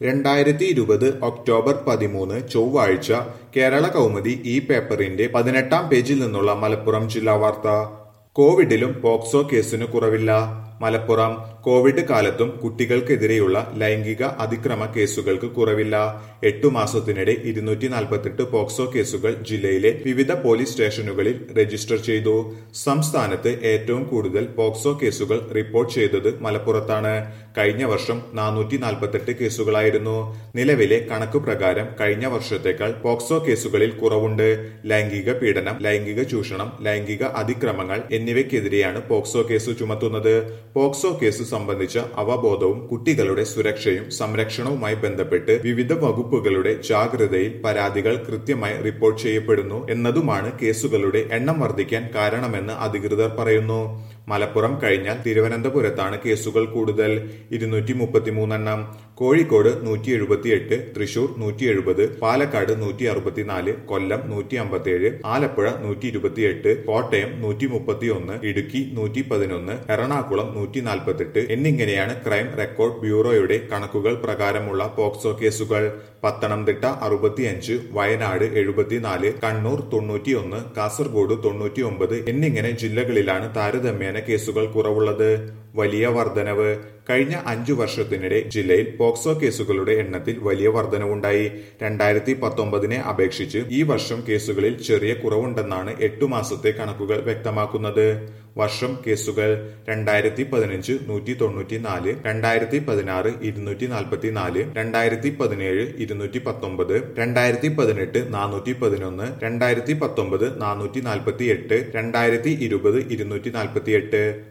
രണ്ടായിരത്തി ഇരുപത് ഒക്ടോബർ പതിമൂന്ന് ചൊവ്വാഴ്ച കേരള കൗമുദി ഈ പേപ്പറിന്റെ പതിനെട്ടാം പേജിൽ നിന്നുള്ള മലപ്പുറം ജില്ലാ വാർത്ത കോവിഡിലും പോക്സോ കേസിന് കുറവില്ല മലപ്പുറം കോവിഡ് കാലത്തും കുട്ടികൾക്കെതിരെയുള്ള ലൈംഗിക അതിക്രമ കേസുകൾക്ക് കുറവില്ല എട്ടു മാസത്തിനിടെ ഇരുന്നൂറ്റി നാൽപ്പത്തെട്ട് പോക്സോ കേസുകൾ ജില്ലയിലെ വിവിധ പോലീസ് സ്റ്റേഷനുകളിൽ രജിസ്റ്റർ ചെയ്തു സംസ്ഥാനത്ത് ഏറ്റവും കൂടുതൽ പോക്സോ കേസുകൾ റിപ്പോർട്ട് ചെയ്തത് മലപ്പുറത്താണ് കഴിഞ്ഞ വർഷം നാനൂറ്റി നാൽപ്പത്തെട്ട് കേസുകളായിരുന്നു നിലവിലെ കണക്ക് പ്രകാരം കഴിഞ്ഞ വർഷത്തേക്കാൾ പോക്സോ കേസുകളിൽ കുറവുണ്ട് ലൈംഗിക പീഡനം ലൈംഗിക ചൂഷണം ലൈംഗിക അതിക്രമങ്ങൾ എന്നിവയ്ക്കെതിരെയാണ് പോക്സോ കേസ് ചുമത്തുന്നത് പോക്സോ കേസ് സംബന്ധിച്ച അവബോധവും കുട്ടികളുടെ സുരക്ഷയും സംരക്ഷണവുമായി ബന്ധപ്പെട്ട് വിവിധ വകുപ്പുകളുടെ ജാഗ്രതയിൽ പരാതികൾ കൃത്യമായി റിപ്പോർട്ട് ചെയ്യപ്പെടുന്നു എന്നതുമാണ് കേസുകളുടെ എണ്ണം വർദ്ധിക്കാൻ കാരണമെന്ന് അധികൃതർ പറയുന്നു മലപ്പുറം കഴിഞ്ഞാൽ തിരുവനന്തപുരത്താണ് കേസുകൾ കൂടുതൽ ഇരുന്നൂറ്റി മുപ്പത്തിമൂന്നെണ്ണം കോഴിക്കോട് നൂറ്റി എഴുപത്തിയെട്ട് തൃശൂർ നൂറ്റി എഴുപത് പാലക്കാട് നൂറ്റി അറുപത്തിനാല് കൊല്ലം നൂറ്റി അമ്പത്തിയേഴ് ആലപ്പുഴ നൂറ്റി ഇരുപത്തിയെട്ട് കോട്ടയം നൂറ്റി മുപ്പത്തിയൊന്ന് ഇടുക്കി നൂറ്റി പതിനൊന്ന് എറണാകുളം നൂറ്റി നാൽപ്പത്തെട്ട് എന്നിങ്ങനെയാണ് ക്രൈം റെക്കോർഡ് ബ്യൂറോയുടെ കണക്കുകൾ പ്രകാരമുള്ള പോക്സോ കേസുകൾ പത്തനംതിട്ട അറുപത്തിയഞ്ച് വയനാട് എഴുപത്തിനാല് കണ്ണൂർ തൊണ്ണൂറ്റിയൊന്ന് കാസർഗോഡ് തൊണ്ണൂറ്റി ഒമ്പത് എന്നിങ്ങനെ ജില്ലകളിലാണ് താരതമ്യേന കേസുകൾ കുറവുള്ളത് വലിയ വർധനവ് കഴിഞ്ഞ അഞ്ചു വർഷത്തിനിടെ ജില്ലയിൽ പോക്സോ കേസുകളുടെ എണ്ണത്തിൽ വലിയ വർധനവുണ്ടായി രണ്ടായിരത്തി പത്തൊമ്പതിനെ അപേക്ഷിച്ച് ഈ വർഷം കേസുകളിൽ ചെറിയ കുറവുണ്ടെന്നാണ് എട്ടു മാസത്തെ കണക്കുകൾ വ്യക്തമാക്കുന്നത് വർഷം കേസുകൾ രണ്ടായിരത്തി പതിനഞ്ച് നൂറ്റി തൊണ്ണൂറ്റി നാല് രണ്ടായിരത്തി പതിനാറ് ഇരുന്നൂറ്റി നാൽപ്പത്തി നാല് രണ്ടായിരത്തി പതിനേഴ് ഇരുന്നൂറ്റി പത്തൊമ്പത് രണ്ടായിരത്തി പതിനെട്ട് നാനൂറ്റി പതിനൊന്ന് രണ്ടായിരത്തി പത്തൊമ്പത് നാനൂറ്റി നാൽപ്പത്തി എട്ട് രണ്ടായിരത്തി ഇരുപത് ഇരുന്നൂറ്റി നാൽപ്പത്തി എട്ട്